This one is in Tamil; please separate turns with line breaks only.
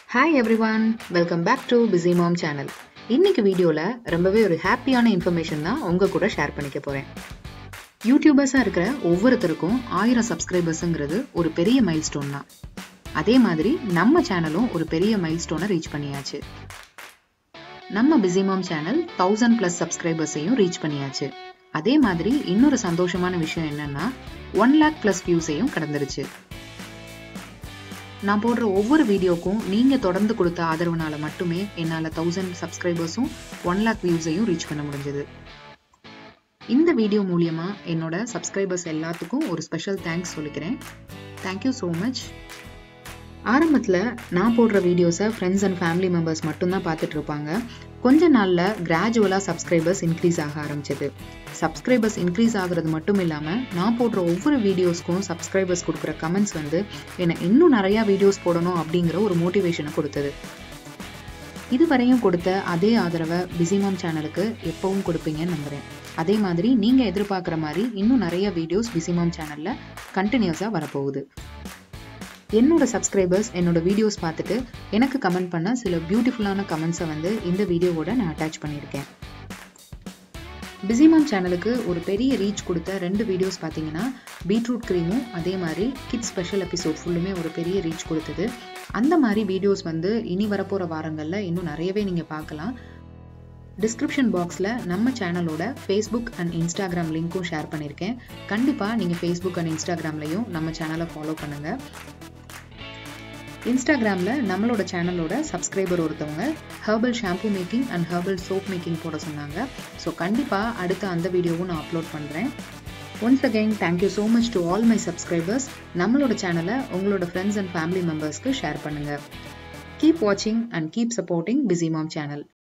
hi everyone welcome back to busy mom channel இன்னைக்கு வீடியோவில் ரொம்பவே ஒரு ஹாப்பியான இன்ஃபர்மேஷன் தான் உங்கள் கூட ஷேர் பண்ணிக்க போகிறேன் யூடியூபர்ஸாக இருக்கிற ஒவ்வொருத்தருக்கும் ஆயிரம் சப்ஸ்கிரைபர்ஸுங்கிறது ஒரு பெரிய மைல் ஸ்டோன் தான் அதே மாதிரி நம்ம சேனலும் ஒரு பெரிய மைல் ஸ்டோனை ரீச் பண்ணியாச்சு நம்ம busy mom channel thousand plus சப்ஸ்கிரைபர்ஸையும் ரீச் பண்ணியாச்சு அதே மாதிரி இன்னொரு சந்தோஷமான விஷயம் என்னன்னா ஒன் லேக் ப்ளஸ் வியூஸையும் கடந்துருச்சு நான் போடுற ஒவ்வொரு வீடியோக்கும் நீங்க தொடர்ந்து கொடுத்த ஆதரவுனால மட்டுமே என்னால தௌசண்ட் சப்ஸ்கிரைபர்ஸும் ஒன் லேக் வியூஸையும் ரீச் பண்ண முடிஞ்சது இந்த வீடியோ மூலியமா என்னோட சப்ஸ்கிரைபர்ஸ் எல்லாத்துக்கும் ஒரு ஸ்பெஷல் தேங்க்ஸ் சொல்லிக்கிறேன் தேங்க்யூ ஸோ மச் ஆரம்பத்தில் நான் போடுற வீடியோஸை ஃப்ரெண்ட்ஸ் அண்ட் ஃபேமிலி மெம்பர்ஸ் மட்டும்தான் பார்த்துட்டு இருப்பாங்க கொஞ்ச நாளில் கிராஜுவலாக சப்ஸ்கிரைபர்ஸ் இன்க்ரீஸ் ஆக ஆரம்பிச்சது சப்ஸ்கிரைபர்ஸ் இன்க்ரீஸ் ஆகுறது மட்டும் இல்லாமல் நான் போடுற ஒவ்வொரு வீடியோஸ்க்கும் சப்ஸ்கிரைபர்ஸ் கொடுக்குற கமெண்ட்ஸ் வந்து என்னை இன்னும் நிறையா வீடியோஸ் போடணும் அப்படிங்கிற ஒரு மோட்டிவேஷனை கொடுத்தது இதுவரையும் கொடுத்த அதே ஆதரவை பிஸிமாம் சேனலுக்கு எப்பவும் கொடுப்பீங்கன்னு நம்புகிறேன் அதே மாதிரி நீங்கள் எதிர்பார்க்குற மாதிரி இன்னும் நிறைய வீடியோஸ் பிஸிமாம் சேனலில் கண்டினியூஸாக வரப்போகுது என்னோட சப்ஸ்கிரைபர்ஸ் என்னோட வீடியோஸ் பார்த்துட்டு எனக்கு கமெண்ட் பண்ண சில பியூட்டிஃபுல்லான கமெண்ட்ஸை வந்து இந்த வீடியோவோட நான் அட்டாச் பண்ணியிருக்கேன் பிஸிமாம் சேனலுக்கு ஒரு பெரிய ரீச் கொடுத்த ரெண்டு வீடியோஸ் பார்த்தீங்கன்னா பீட்ரூட் க்ரீமும் அதே மாதிரி கிட்ஸ் ஸ்பெஷல் எபிசோட் ஃபுல்லுமே ஒரு பெரிய ரீச் கொடுத்தது அந்த மாதிரி வீடியோஸ் வந்து இனி வரப்போகிற வாரங்களில் இன்னும் நிறையவே நீங்கள் பார்க்கலாம் டிஸ்கிரிப்ஷன் பாக்ஸில் நம்ம சேனலோட ஃபேஸ்புக் அண்ட் இன்ஸ்டாகிராம் லிங்க்கும் ஷேர் பண்ணியிருக்கேன் கண்டிப்பாக நீங்கள் ஃபேஸ்புக் அண்ட் இன்ஸ்டாகிராம்லையும் நம்ம சேனலை ஃபாலோ பண்ணுங்கள் இன்ஸ்டாகிராமில் நம்மளோட சேனலோட சப்ஸ்கிரைபர் ஒருத்தவங்க herbal shampoo making and herbal soap making போட சொன்னாங்க ஸோ கண்டிப்பாக அடுத்த அந்த வீடியோவும் நான் அப்லோட் பண்ணுறேன் once again thank you so much to all my subscribers நம்மளோட சேனலை உங்களோட ஃப்ரெண்ட்ஸ் அண்ட் ஃபேமிலி மெம்பர்ஸ்க்கு ஷேர் பண்ணுங்கள் கீப் வாட்சிங் and keep supporting busy mom channel